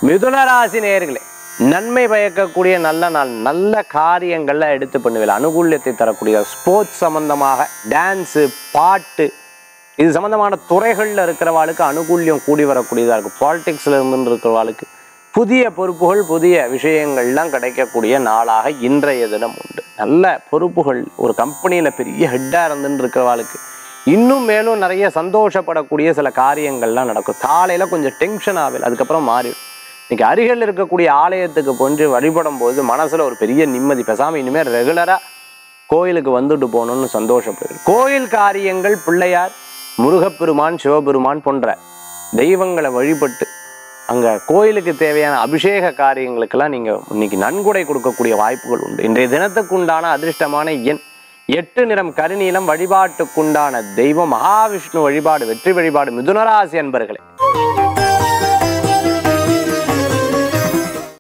மிதுனராசி நேயர்களே நன்மை பயக்கக்கூடிய நல்ல நாள் நல்ல காரியங்கள்ல எடுத்து பண்ணுவீங்க அனுகூல்யத்தை தரக்கூடிய ஸ்போர்ட்ஸ் சம்பந்தமாக டான்ஸு பாட்டு இது சம்பந்தமான துறைகளில் இருக்கிறவாளுக்கு அனுகூல்யம் கூடி வரக்கூடியதாக இருக்கும் பாலிடிக்ஸில் இருந்து இருக்கிறவாளுக்கு புதிய பொறுப்புகள் புதிய விஷயங்கள்லாம் கிடைக்கக்கூடிய நாளாக இன்றைய தினம் உண்டு நல்ல பொறுப்புகள் ஒரு கம்பெனியில் பெரிய ஹெட்டாக இருந்துன்னு இருக்கிறவாளுக்கு இன்னும் மேலும் நிறைய சந்தோஷப்படக்கூடிய சில காரியங்கள்லாம் நடக்கும் காலையில் கொஞ்சம் டென்ஷன் ஆகல அதுக்கப்புறம் மாறிடும் இன்னைக்கு அருகில் இருக்கக்கூடிய ஆலயத்துக்கு போன்று வழிபடும் போது மனசுல ஒரு பெரிய நிம்மதி பேசாம இனிமேல் ரெகுலரா கோயிலுக்கு வந்துட்டு போகணும்னு சந்தோஷப்படுது கோயில் காரியங்கள் பிள்ளையார் முருகப்பெருமான் சிவபெருமான் போன்ற தெய்வங்களை வழிபட்டு அங்க கோயிலுக்கு தேவையான அபிஷேக காரியங்களுக்கெல்லாம் நீங்க இன்னைக்கு நன்கொடை கொடுக்கக்கூடிய வாய்ப்புகள் உண்டு இன்றைய தினத்துக்குண்டான அதிர்ஷ்டமான எண் எட்டு நிறம் கருநீலம் வழிபாட்டுக்குண்டான தெய்வம் மகாவிஷ்ணு வழிபாடு வெற்றி வழிபாடு மிதுனராசி அன்பர்களே